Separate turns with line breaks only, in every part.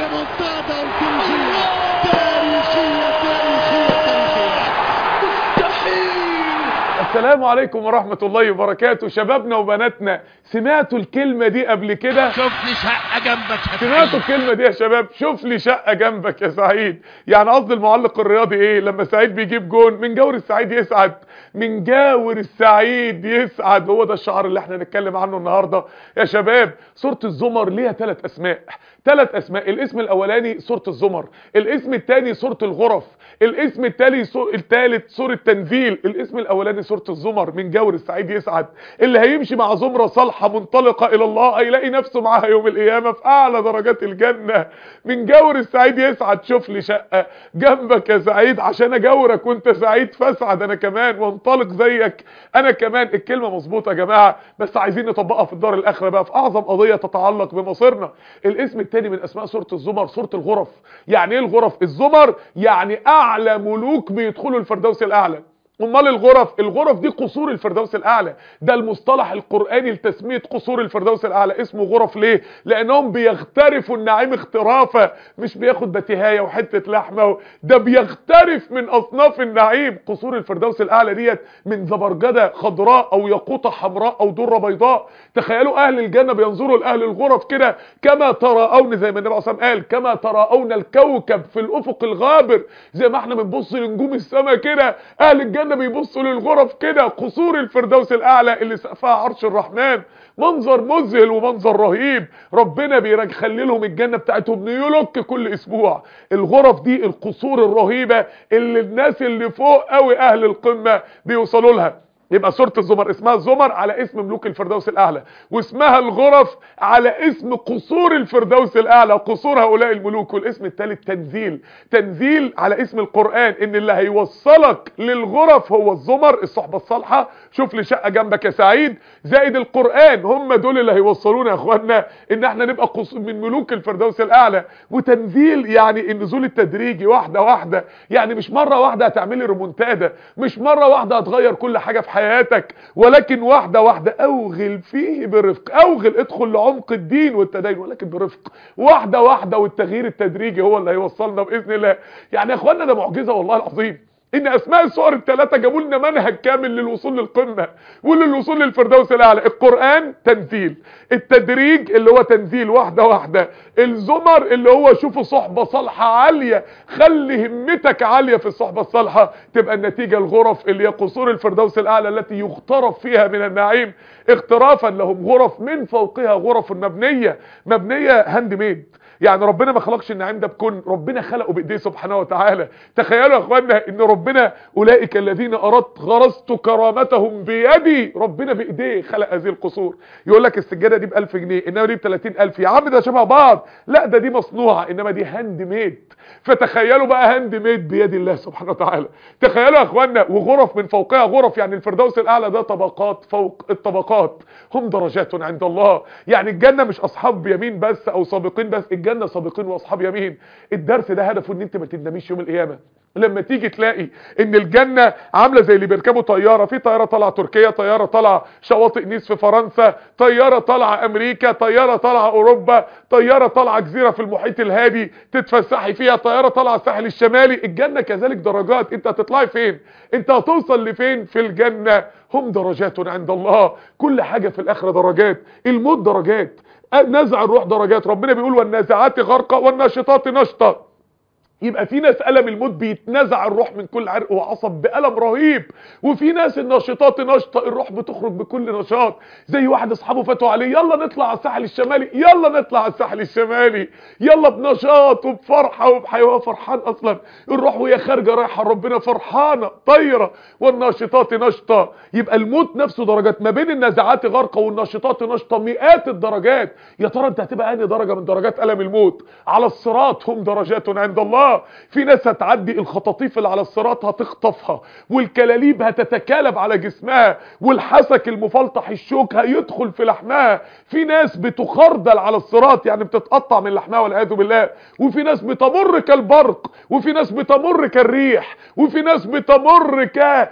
ريمونتادا تاريخية تاريخية تاريخية تاريخية
مستحيل السلام عليكم ورحمة الله وبركاته شبابنا وبناتنا سمعتوا الكلمة دي قبل كده
شوف لي شقة جنبك يا
سمعتوا
سعيد
الكلمة دي يا شباب شوف لي شقة جنبك يا سعيد يعني قصد المعلق الرياضي ايه لما سعيد بيجيب جون من جور السعيد يسعد من جاور السعيد يسعد هو ده الشعار اللي احنا نتكلم عنه النهاردة يا شباب سورة الزمر ليها ثلاث اسماء ثلاث اسماء الاسم الاولاني سورة الزمر الاسم الثاني سورة الغرف الاسم التالي سو... الثالث سورة تنزيل الاسم الاولاني سورة الزمر من جور السعيد يسعد اللي هيمشي مع زمرة صالحة منطلقة الى الله هيلاقي نفسه معاها يوم القيامة في اعلى درجات الجنة من جور السعيد يسعد شوف لي شقة جنبك يا سعيد عشان اجورك وانت سعيد فاسعد انا كمان وانطلق زيك انا كمان الكلمة مظبوطة يا جماعة بس عايزين نطبقها في الدار الاخرة بقى في اعظم قضية تتعلق بمصيرنا الاسم الثاني من اسماء سورة الزمر سورة الغرف يعني ايه الغرف الزمر يعني اعلى ملوك بيدخلوا الفردوس الاعلى امال الغرف الغرف دي قصور الفردوس الاعلى ده المصطلح القراني لتسميه قصور الفردوس الاعلى اسمه غرف ليه لانهم بيغترفوا النعيم اخترافه مش بياخد بتهايه وحته لحمه ده بيغترف من اصناف النعيم قصور الفردوس الاعلى ديت من زبرجده خضراء او ياقوته حمراء او دره بيضاء تخيلوا اهل الجنه بينظروا لاهل الغرف كده كما تراءون زي ما النبي عليه الصلاه والسلام قال كما تراءون الكوكب في الافق الغابر زي ما احنا بنبص لنجوم السماء كده اهل الجنه بيبصوا للغرف كده قصور الفردوس الاعلى اللي سقفها عرش الرحمن منظر مذهل ومنظر رهيب ربنا بيخلي لهم الجنه بتاعتهم نيولوك كل اسبوع الغرف دي القصور الرهيبه اللي الناس اللي فوق قوي اهل القمه بيوصلوا لها يبقى سورة الزمر اسمها الزمر على اسم ملوك الفردوس الأعلى واسمها الغرف على اسم قصور الفردوس الأعلى قصور هؤلاء الملوك والاسم الثالث تنزيل تنزيل على اسم القرآن ان اللي هيوصلك للغرف هو الزمر الصحبة الصالحة شوف لي شقة جنبك يا سعيد زائد القرآن هم دول اللي هيوصلونا يا اخوانا ان احنا نبقى قصور من ملوك الفردوس الأعلى وتنزيل يعني النزول التدريجي واحدة واحدة يعني مش مرة واحدة هتعملي ريمونتادا مش مرة واحدة هتغير كل حاجة في حياتك ولكن واحدة واحدة اوغل فيه برفق اوغل ادخل لعمق الدين والتدين ولكن برفق واحدة واحدة والتغيير التدريجي هو اللي هيوصلنا بإذن الله يعني يا اخوانا ده معجزة والله العظيم ان اسماء السور الثلاثه جابوا لنا منهج كامل للوصول للقمه وللوصول للفردوس الاعلى القران تنزيل التدريج اللي هو تنزيل واحده واحده الزمر اللي هو شوفوا صحبه صالحه عاليه خلي همتك عاليه في الصحبه الصالحه تبقى النتيجه الغرف اللي هي قصور الفردوس الاعلى التي يغترف فيها من النعيم اغترافا لهم غرف من فوقها غرف مبنيه مبنيه هاند ميد يعني ربنا ما خلقش النعيم ده بكون ربنا خلقه بايديه سبحانه وتعالى تخيلوا يا اخوانا ان ربنا اولئك الذين اردت غرست كرامتهم بيدي ربنا بايديه خلق هذه القصور يقول لك السجاده دي ب 1000 جنيه انما دي ب 30000 يا عم ده شبه بعض لا ده دي مصنوعه انما دي هاند ميد فتخيلوا بقى هاند ميد بيد الله سبحانه وتعالى تخيلوا يا اخوانا وغرف من فوقها غرف يعني الفردوس الاعلى ده طبقات فوق الطبقات هم درجات عند الله يعني الجنه مش اصحاب يمين بس او سابقين بس الجنه سابقين واصحاب يمين الدرس ده هدفه ان انت ما تندميش يوم القيامه لما تيجي تلاقي ان الجنة عاملة زي اللي بيركبوا طيارة في طيارة طالعة تركيا طيارة طالعة شواطئ نيس في فرنسا طيارة طالعة امريكا طيارة طالعة اوروبا طيارة طالعة جزيرة في المحيط الهادي تتفسحي فيها طيارة طالعة الساحل الشمالي الجنة كذلك درجات انت هتطلعي فين انت هتوصل لفين في الجنة هم درجات عند الله كل حاجة في الاخرة درجات الموت درجات نزع الروح درجات ربنا بيقول والنازعات غرقا والناشطات نشطا يبقى في ناس ألم الموت بيتنزع الروح من كل عرق وعصب بألم رهيب وفي ناس الناشطات نشطة الروح بتخرج بكل نشاط زي واحد اصحابه فاتوا عليه يلا نطلع على الساحل الشمالي يلا نطلع على الساحل الشمالي يلا بنشاط وبفرحة وبحيوة فرحان اصلا الروح وهي خارجة رايحة ربنا فرحانة طايرة والناشطات نشطة يبقى الموت نفسه درجات ما بين النزعات غرقة والناشطات نشطة مئات الدرجات يا ترى انت هتبقى انهي درجة من درجات ألم الموت على الصراط هم درجات عند الله الله في ناس هتعدي الخطاطيف اللي على الصراط هتخطفها والكلاليب هتتكالب على جسمها والحسك المفلطح الشوك هيدخل في لحمها في ناس بتخردل على الصراط يعني بتتقطع من لحمها والعياذ بالله وفي ناس بتمر كالبرق وفي ناس بتمر كالريح وفي ناس بتمر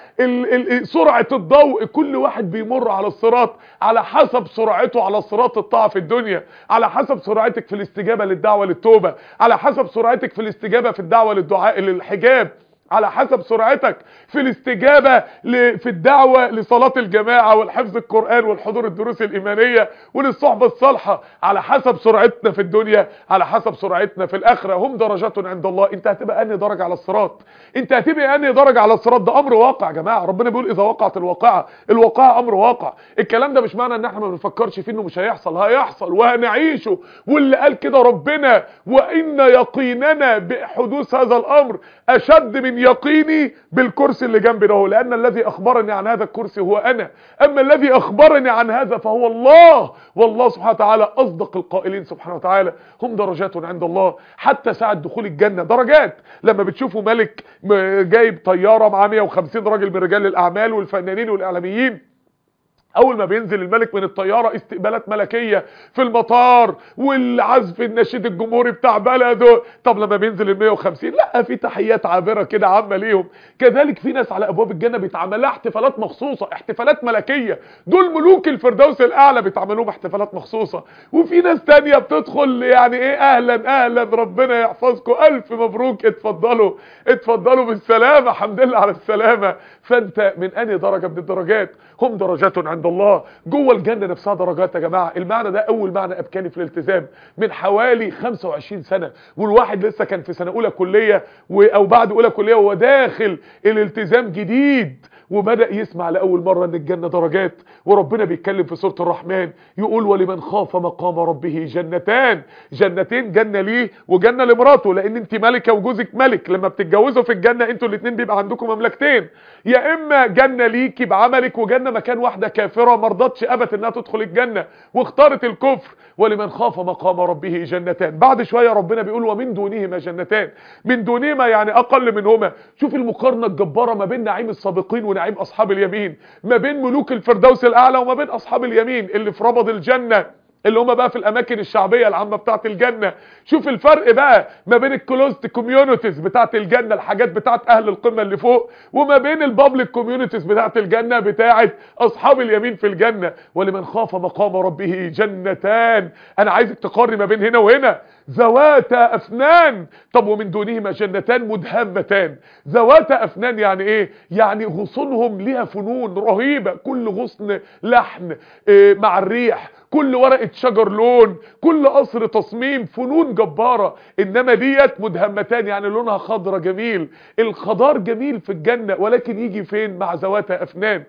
كسرعة الضوء كل واحد بيمر على الصراط على حسب سرعته على صراط الطاعة في الدنيا على حسب سرعتك في الاستجابة للدعوة للتوبة على حسب سرعتك في الاستجابة في الدعوة للدعاء للحجاب على حسب سرعتك في الاستجابة ل... في الدعوة لصلاة الجماعة والحفظ القرآن والحضور الدروس الإيمانية وللصحبة الصالحة على حسب سرعتنا في الدنيا على حسب سرعتنا في الآخرة هم درجات عند الله انت هتبقى أنهي درجة على الصراط انت هتبقى أنهي درجة على الصراط ده أمر واقع يا جماعة ربنا بيقول إذا وقعت الواقعة الواقعة أمر واقع الكلام ده مش معنى ان احنا ما بنفكرش فيه انه مش هيحصل هيحصل وهنعيشه واللي قال كده ربنا وإن يقيننا بحدوث هذا الأمر أشد من يقيني بالكرسي اللي جنبي ده لأن الذي أخبرني عن هذا الكرسي هو أنا أما الذي أخبرني عن هذا فهو الله والله سبحانه وتعالى أصدق القائلين سبحانه وتعالى هم درجات عند الله حتى ساعة دخول الجنة درجات لما بتشوفوا ملك جايب طيارة مع 150 راجل من رجال الأعمال والفنانين والإعلاميين اول ما بينزل الملك من الطيارة استقبالات ملكية في المطار والعزف النشيد الجمهوري بتاع بلده طب لما بينزل ال 150 لا في تحيات عابرة كده عامة ليهم كذلك في ناس على ابواب الجنة بيتعمل لها احتفالات مخصوصة احتفالات ملكية دول ملوك الفردوس الاعلى بيتعمل لهم احتفالات مخصوصة وفي ناس تانية بتدخل يعني ايه اهلا اهلا ربنا يحفظكم الف مبروك اتفضلوا اتفضلوا بالسلامة الحمد لله على السلامة فانت من انهي درجة من الدرجات هم درجات عند الله جوه الجنة نفسها درجات يا جماعة المعنى ده اول معنى ابكاني في الالتزام من حوالي 25 سنة والواحد لسه كان في سنة اولى كلية او بعد اولى كلية وهو داخل الالتزام جديد وبدأ يسمع لأول مرة ان الجنة درجات وربنا بيتكلم في سورة الرحمن يقول ولمن خاف مقام ربه جنتان جنتين جنة ليه وجنة لمراته لان انت ملكة وجوزك ملك لما بتتجوزوا في الجنة انتوا الاتنين بيبقى عندكم مملكتين يا اما جنة ليكي بعملك وجنة مكان واحدة كافرة مرضتش ابت انها تدخل الجنة واختارت الكفر ولمن خاف مقام ربه جنتان بعد شوية ربنا بيقول ومن دونهما جنتان من دونهما يعني اقل منهما شوف المقارنة الجبارة ما بين نعيم السابقين ونعيم اصحاب اليمين ما بين ملوك الفردوس الاعلى وما بين اصحاب اليمين اللي في ربض الجنة اللي هم بقى في الاماكن الشعبية العامة بتاعت الجنة شوف الفرق بقى ما بين الكلوزد كوميونيتيز بتاعت الجنة الحاجات بتاعت اهل القمة اللي فوق وما بين البابليك كوميونيتيز بتاعت الجنة بتاعت اصحاب اليمين في الجنة ولمن خاف مقام ربه جنتان انا عايزك تقارن ما بين هنا وهنا ذواتا افنان طب ومن دونهما جنتان مدهمتان ذواتا افنان يعني ايه يعني غصونهم ليها فنون رهيبة كل غصن لحن إيه مع الريح كل ورقة شجر لون كل قصر تصميم فنون جبارة انما ديت مدهمتان يعني لونها خضرة جميل الخضار جميل في الجنة ولكن يجي فين مع ذواتها افنان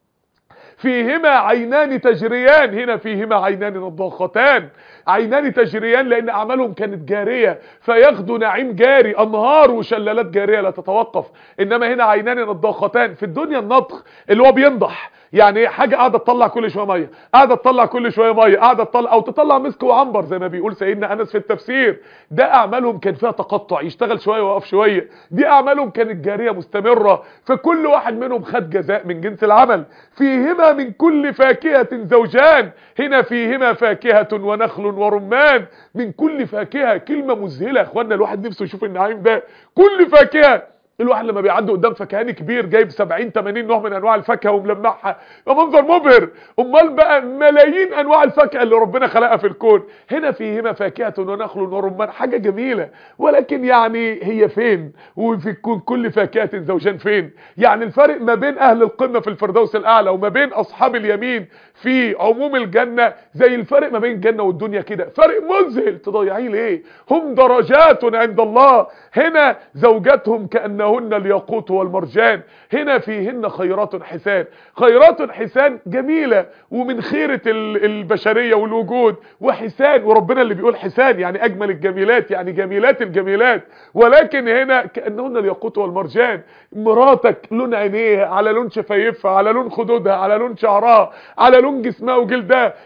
فيهما عينان تجريان هنا فيهما عينان نضاختان عينان تجريان لان اعمالهم كانت جارية فياخدوا نعيم جاري انهار وشلالات جارية لا تتوقف انما هنا عينان نضاختان في الدنيا النضخ اللي هو بينضح يعني حاجة قاعدة تطلع كل شوية مية قاعدة تطلع كل شوية مية قاعدة تطلع او تطلع مسك وعنبر زي ما بيقول سيدنا انس في التفسير ده اعمالهم كان فيها تقطع يشتغل شوية ويقف شوية دي اعمالهم كانت جارية مستمرة فكل واحد منهم خد جزاء من جنس العمل فيهما من كل فاكهة زوجان هنا فيهما فاكهة ونخل ورمان من كل فاكهة كلمة مذهلة يا اخوانا الواحد نفسه يشوف النعيم ده كل فاكهة الواحد لما بيعدي قدام فكهاني كبير جايب 70 80 نوع من انواع الفاكهه وملمعها منظر مبهر امال بقى ملايين انواع الفاكهه اللي ربنا خلقها في الكون هنا فيهما فاكهه ونخل ورمان حاجه جميله ولكن يعني هي فين وفي الكون كل فاكهه زوجان فين يعني الفرق ما بين اهل القمه في الفردوس الاعلى وما بين اصحاب اليمين في عموم الجنه زي الفرق ما بين الجنه والدنيا كده فرق مذهل تضيعيه ليه هم درجات عند الله هنا زوجاتهم كأنهن الياقوت والمرجان هنا فيهن خيرات حسان خيرات حسان جميلة ومن خيرة البشرية والوجود وحسان وربنا اللي بيقول حسان يعني أجمل الجميلات يعني جميلات الجميلات ولكن هنا كأنهن الياقوت والمرجان مراتك لون عينيها على لون شفايفها على لون خدودها على لون شعرها على لون جسمها وجلدها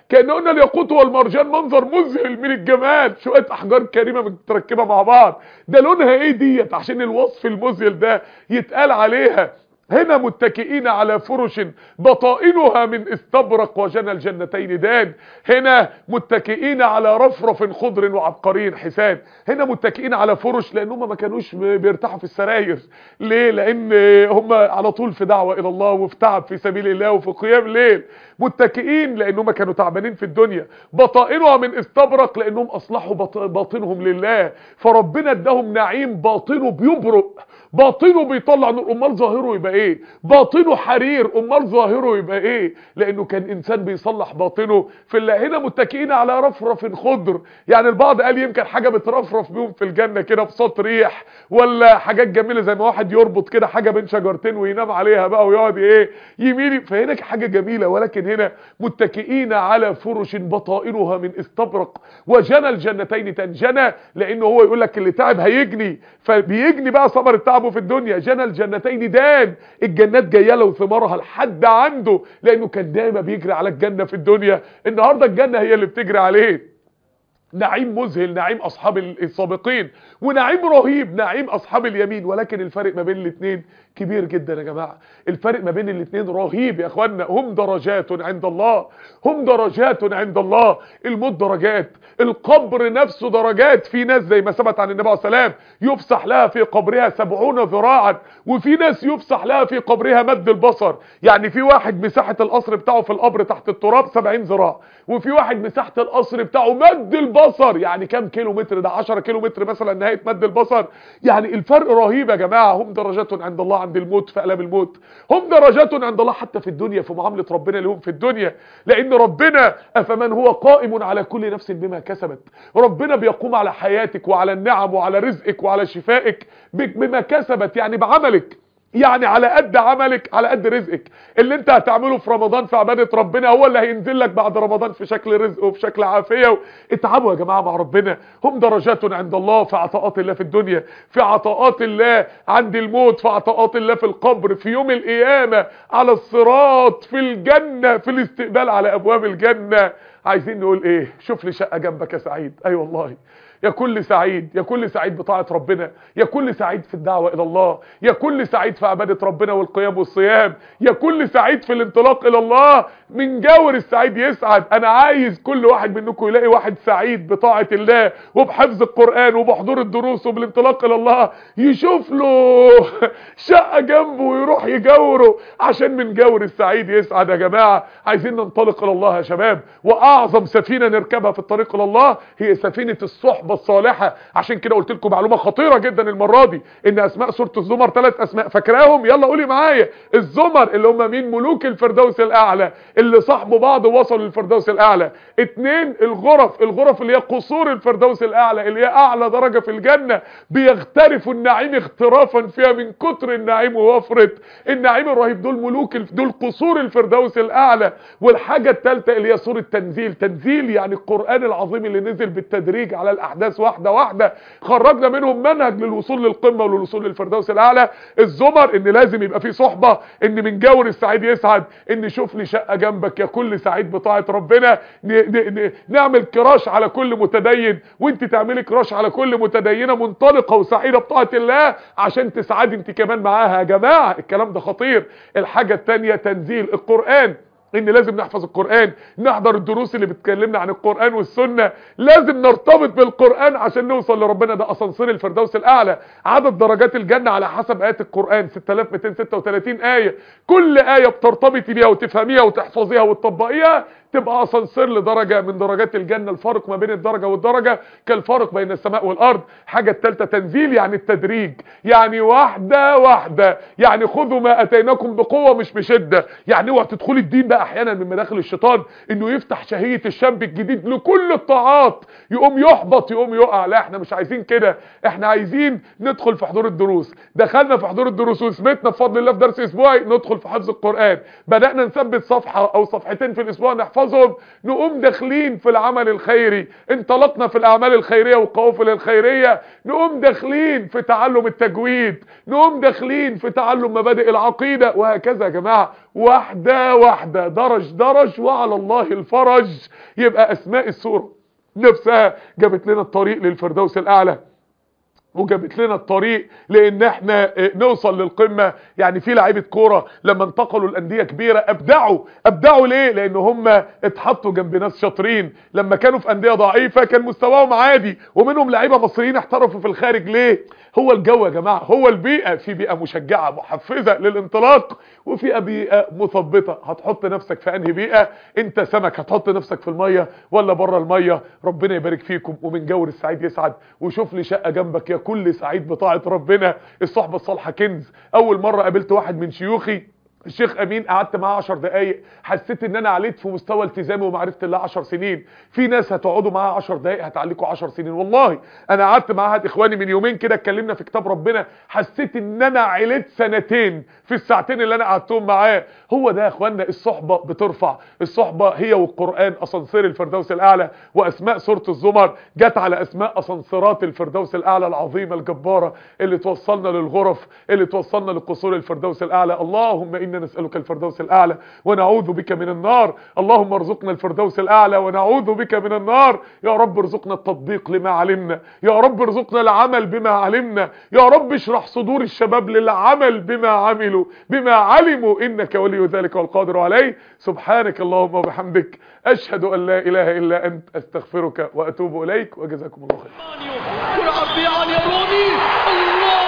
كان قلنا الياقوت والمرجان منظر مذهل من الجمال شويه احجار كريمه متركبه مع بعض ده لونها ايه ديت عشان الوصف المذهل ده يتقال عليها هنا متكئين على فرش بطائنها من استبرق وجنى الجنتين دان هنا متكئين على رفرف خضر وعبقري حسان هنا متكئين على فرش لان هم ما كانوش بيرتاحوا في السراير ليه لان هم على طول في دعوه الى الله وفي تعب في سبيل الله وفي قيام ليل متكئين لانهم كانوا تعبانين في الدنيا بطائنها من استبرق لانهم اصلحوا باطنهم لله فربنا اداهم نعيم باطنه بيبرق باطنه بيطلع نور امال ظاهره يبقى ايه باطنه حرير امال ظاهره يبقى ايه لانه كان انسان بيصلح باطنه في الله هنا متكئين على رفرف خضر يعني البعض قال يمكن حاجه بترفرف بيهم في الجنه كده بصوت ريح ولا حاجات جميله زي ما واحد يربط كده حاجه بين شجرتين وينام عليها بقى ويقعد ايه يميل فهنا حاجه جميله ولكن هنا متكئين على فرش بطائنها من استبرق وجنى الجنتين تنجنى لانه هو يقول لك اللي تعب هيجني فبيجني بقى ثمر التعب في الدنيا جنى الجنتين دان الجنات جايه له ثمارها لحد عنده لانه كان دايما بيجري على الجنه في الدنيا النهارده الجنه هي اللي بتجري عليه نعيم مذهل نعيم اصحاب السابقين ونعيم رهيب نعيم اصحاب اليمين ولكن الفرق ما بين الاثنين كبير جدا يا جماعه الفرق ما بين الاثنين رهيب يا اخوانا هم درجات عند الله هم درجات عند الله الموت درجات القبر نفسه درجات في ناس زي ما ثبت عن النبي عليه السلام يفسح لها في قبرها سبعون ذراعا وفي ناس يفسح لها في قبرها مد البصر يعني في واحد مساحه القصر بتاعه في القبر تحت التراب 70 ذراع وفي واحد مساحه القصر بتاعه مد البصر يعني كام كيلو متر ده 10 كيلو متر مثلا نهايه مد البصر يعني الفرق رهيب يا جماعه هم درجات عند الله عند الموت في الام الموت هم درجات عند الله حتى في الدنيا في معامله ربنا لهم في الدنيا لان ربنا افمن هو قائم على كل نفس بما كسبت ربنا بيقوم على حياتك وعلى النعم وعلى رزقك وعلى شفائك بما كسبت يعني بعملك يعني على قد عملك على قد رزقك اللي انت هتعمله في رمضان في عبادة ربنا هو اللي هينزل لك بعد رمضان في شكل رزق وفي شكل عافية اتعبوا يا جماعة مع ربنا هم درجات عند الله في عطاءات الله في الدنيا في عطاءات الله عند الموت في عطاءات الله في القبر في يوم القيامة على الصراط في الجنة في الاستقبال على ابواب الجنة عايزين نقول ايه شوف لي شقة جنبك يا سعيد اي أيوة والله يا كل سعيد يا كل سعيد بطاعة ربنا يا كل سعيد في الدعوة إلى الله يا كل سعيد في عبادة ربنا والقيام والصيام يا كل سعيد في الانطلاق إلى الله من جاور السعيد يسعد أنا عايز كل واحد منكم يلاقي واحد سعيد بطاعة الله وبحفظ القرآن وبحضور الدروس وبالانطلاق إلى الله يشوف له شقة جنبه ويروح يجاوره عشان من جاور السعيد يسعد يا جماعة عايزين ننطلق إلى الله يا شباب وأعظم سفينة نركبها في الطريق إلى الله هي سفينة الصحبة الصالحة عشان كده قلت لكم معلومة خطيرة جدا المرة دي ان اسماء سورة الزمر ثلاث اسماء فاكراهم يلا قولي معايا الزمر اللي هم مين ملوك الفردوس الاعلى اللي صاحبوا بعض وصلوا للفردوس الاعلى اتنين الغرف الغرف اللي هي قصور الفردوس الاعلى اللي هي اعلى درجة في الجنة بيغترفوا النعيم اغترافا فيها من كتر النعيم ووفرة النعيم الرهيب دول ملوك دول قصور الفردوس الاعلى والحاجة الثالثة اللي هي سورة تنزيل تنزيل يعني القرآن العظيم اللي نزل بالتدريج على الاحداث واحدة واحدة خرجنا منهم منهج للوصول للقمة وللوصول للفردوس الاعلى الزمر ان لازم يبقى في صحبة ان من جور السعيد يسعد ان شوف لي شقة جنبك يا كل سعيد بطاعة ربنا ن ن ن نعمل كراش على كل متدين وانت تعملي كراش على كل متدينة منطلقة وسعيدة بطاعة الله عشان تسعدي انت كمان معاها يا جماعة الكلام ده خطير الحاجة التانية تنزيل القرآن ان لازم نحفظ القرآن نحضر الدروس اللي بتكلمنا عن القرآن والسنة لازم نرتبط بالقرآن عشان نوصل لربنا ده اسانسير الفردوس الاعلى عدد درجات الجنة على حسب ايات القرآن 6236 آية كل آية بترتبطي بيها وتفهميها وتحفظيها وتطبقيها تبقى اسانسير لدرجة من درجات الجنة الفرق ما بين الدرجة والدرجة كالفرق بين السماء والارض حاجة التالتة تنزيل يعني التدريج يعني واحدة واحدة يعني خذوا ما اتيناكم بقوة مش بشدة يعني اوعى تدخلي الدين بقى احيانا من مداخل الشيطان انه يفتح شهية الشاب الجديد لكل الطاعات يقوم يحبط يقوم يقع لا احنا مش عايزين كده احنا عايزين ندخل في حضور الدروس دخلنا في حضور الدروس وسمتنا بفضل الله في درس اسبوعي ندخل في حفظ القرآن بدأنا نثبت صفحة او صفحتين في الاسبوع نحفظ نحفظهم نقوم داخلين في العمل الخيري انطلقنا في الاعمال الخيريه والقوافل الخيريه نقوم داخلين في تعلم التجويد نقوم داخلين في تعلم مبادئ العقيده وهكذا يا جماعه واحده واحده درج درج وعلى الله الفرج يبقى اسماء السوره نفسها جابت لنا الطريق للفردوس الاعلى وجابت لنا الطريق لان احنا نوصل للقمه يعني في لعيبه كوره لما انتقلوا لانديه كبيره ابدعوا ابدعوا ليه لان هم اتحطوا جنب ناس شاطرين لما كانوا في انديه ضعيفه كان مستواهم عادي ومنهم لعيبه مصريين احترفوا في الخارج ليه هو الجو يا جماعه هو البيئه في بيئه مشجعه محفزه للانطلاق وفي بيئه مثبطه هتحط نفسك في انهي بيئه انت سمك هتحط نفسك في الميه ولا بره الميه ربنا يبارك فيكم ومن جور السعيد يسعد وشوف لي شقه جنبك يا كل سعيد بطاعه ربنا الصحبه الصالحه كنز اول مره قابلت واحد من شيوخي الشيخ امين قعدت معاه 10 دقايق حسيت ان انا عليت في مستوى التزامي ومعرفه الله 10 سنين في ناس هتقعدوا معاها 10 دقايق هتعليكوا 10 سنين والله انا قعدت مع احد اخواني من يومين كده اتكلمنا في كتاب ربنا حسيت ان انا عليت سنتين في الساعتين اللي انا قعدتهم معاه هو ده يا اخوانا الصحبه بترفع الصحبه هي والقران اسانسير الفردوس الاعلى واسماء سوره الزمر جت على اسماء اسانسيرات الفردوس الاعلى العظيمه الجباره اللي توصلنا للغرف اللي توصلنا لقصور الفردوس الاعلى اللهم انا نسالك الفردوس الاعلى ونعوذ بك من النار اللهم ارزقنا الفردوس الاعلى ونعوذ بك من النار يا رب ارزقنا التطبيق لما علمنا يا رب ارزقنا العمل بما علمنا يا رب اشرح صدور الشباب للعمل بما عملوا بما علموا انك ولي ذلك والقادر عليه سبحانك اللهم وبحمدك اشهد ان لا اله الا انت استغفرك واتوب اليك وجزاكم الله خير
كرة عرضية عالية رامي الله